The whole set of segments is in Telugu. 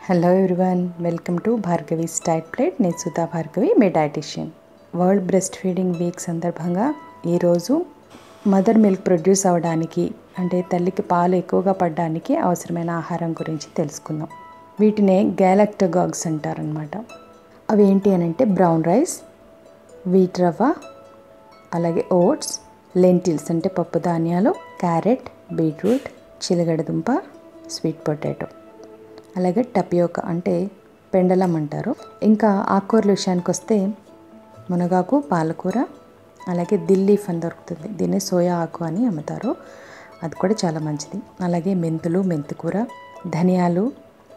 hello everyone welcome to Bhargavi స్టైట్ ప్లేట్ నేను సుధా భార్గవి మీ dietitian world breast feeding week సందర్భంగా ఈరోజు మదర్ మిల్క్ ప్రొడ్యూస్ అవ్వడానికి అంటే తల్లికి పాలు ఎక్కువగా పడడానికి అవసరమైన ఆహారం గురించి తెలుసుకుందాం వీటినే గ్యాలక్టగాగ్స్ అంటారనమాట అవి ఏంటి అని అంటే బ్రౌన్ రైస్ వీట్ రవ్వ అలాగే ఓట్స్ లెంటిల్స్ అంటే పప్పు ధాన్యాలు క్యారెట్ బీట్రూట్ చిలగడదుంప స్వీట్ పొటాటో అలాగే టపియోక అంటే పెండలం అంటారు ఇంకా ఆకుకూరల విషయానికి వస్తే మునగాకు పాలకూర అలాగే దిల్లీఫ్ అని దొరుకుతుంది దీన్ని సోయా ఆకు అని అమ్ముతారు అది కూడా చాలా మంచిది అలాగే మెంతులు మెంతికూర ధనియాలు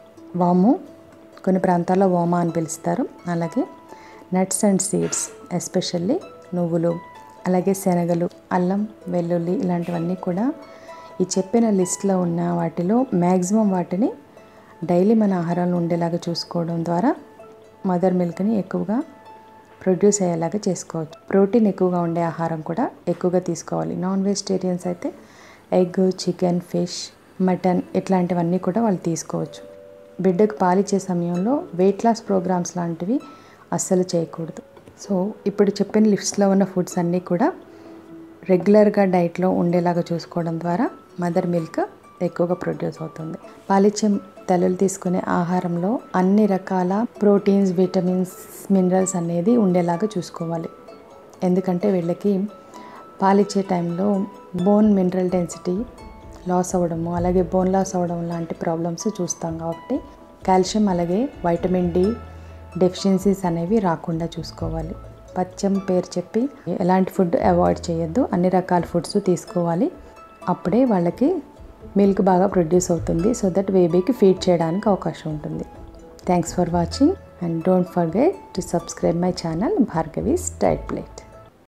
వాము కొన్ని ప్రాంతాల్లో వామా అని పిలుస్తారు అలాగే నట్స్ అండ్ సీడ్స్ ఎస్పెషల్లీ నువ్వులు అలాగే శనగలు అల్లం వెల్లుల్లి ఇలాంటివన్నీ కూడా ఈ చెప్పిన లిస్ట్లో ఉన్న వాటిలో మ్యాక్సిమం వాటిని డైలీ మన ఆహారంలో ఉండేలాగా చూసుకోవడం ద్వారా మదర్ మిల్క్ని ఎక్కువగా ప్రొడ్యూస్ అయ్యేలాగా చేసుకోవచ్చు ప్రోటీన్ ఎక్కువగా ఉండే ఆహారం కూడా ఎక్కువగా తీసుకోవాలి నాన్ వెజిటేరియన్స్ అయితే ఎగ్ చికెన్ ఫిష్ మటన్ ఇట్లాంటివన్నీ కూడా వాళ్ళు తీసుకోవచ్చు బిడ్డకు పాలిచ్చే సమయంలో వెయిట్ లాస్ ప్రోగ్రామ్స్ లాంటివి అస్సలు చేయకూడదు సో ఇప్పుడు చెప్పిన లిస్ట్లో ఉన్న ఫుడ్స్ అన్నీ కూడా రెగ్యులర్గా డైట్లో ఉండేలాగా చూసుకోవడం ద్వారా మదర్ మిల్క్ ఎక్కువగా ప్రొడ్యూస్ అవుతుంది పాలిచ్చే తల్లులు తీసుకునే ఆహారంలో అన్ని రకాల ప్రోటీన్స్ విటమిన్స్ మినరల్స్ అనేది ఉండేలాగా చూసుకోవాలి ఎందుకంటే వీళ్ళకి పాలిచ్చే టైంలో బోన్ మినరల్ డెన్సిటీ లాస్ అవ్వడము అలాగే బోన్ లాస్ అవ్వడం లాంటి ప్రాబ్లమ్స్ చూస్తాం కాబట్టి కాల్షియం అలాగే వైటమిన్ డి డెఫిషియన్సీస్ అనేవి రాకుండా చూసుకోవాలి పచ్చం పేరు చెప్పి ఎలాంటి ఫుడ్ అవాయిడ్ చేయొద్దు అన్ని రకాల ఫుడ్స్ తీసుకోవాలి అప్పుడే వాళ్ళకి మిల్క్ బాగా ప్రొడ్యూస్ అవుతుంది సో దట్ బేబీకి ఫీడ్ చేయడానికి అవకాశం ఉంటుంది thanks for watching and don't forget to subscribe my channel Bhargavi's diet plate